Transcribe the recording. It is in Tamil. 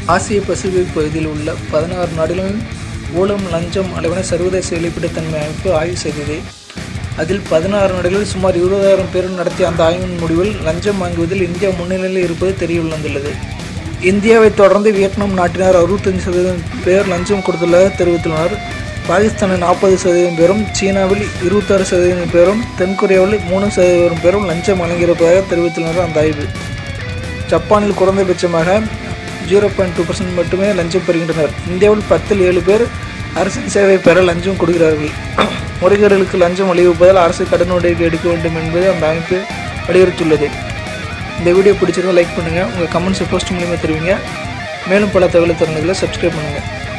ஆசிய பசிபிக் பகுதியில் உள்ள பதினாறு நாடுகளின் ஊழல் லஞ்சம் அளவின சர்வதேச வெளிப்படைத்தன்மை அமைப்பு ஆய்வு செய்தது அதில் பதினாறு நாடுகளில் சுமார் இருபதாயிரம் பேர் நடத்திய அந்த ஆய்வின் முடிவில் லஞ்சம் வாங்குவதில் இந்தியா முன்னிலையில் இருப்பது தெரிய வந்துள்ளது இந்தியாவை தொடர்ந்து வியட்நாம் நாட்டினர் அறுபத்தஞ்சு சதவீதம் பேர் லஞ்சம் கொடுத்துள்ளதாக தெரிவித்துள்ளனர் பாகிஸ்தானில் நாற்பது சதவீதம் பேரும் சீனாவில் இருபத்தாறு சதவீதம் பேரும் தென்கொரியாவில் மூணு சதவீதம் பேரும் லஞ்சம் வழங்கியிருப்பதாக தெரிவித்துள்ளனர் அந்த ஆய்வு ஜப்பானில் குறைந்தபட்சமாக ஜீரோ பாயிண்ட் டூ பர்சன்ட் மட்டுமே லஞ்சம் பெறுகின்றனர் இந்தியாவில் பத்தில் ஏழு பேர் அரசின் சேவை பெற லஞ்சம் கொடுக்கிறார்கள் முறைகேடுகளுக்கு லஞ்சம் வலியுறுப்பதால் அரசு கடன் நடவடிக்கை எடுக்க வேண்டும் என்பது அந்த அமைப்பு வலியுறுத்தியுள்ளது இந்த வீடியோ பிடிச்சிருந்தா லைக் பண்ணுங்கள் உங்கள் கமெண்ட்ஸை போஸ்ட் மூலியமாக தெரிவிங்க மேலும் பல தகவல் தருணங்களை சப்ஸ்கிரைப் பண்ணுங்கள்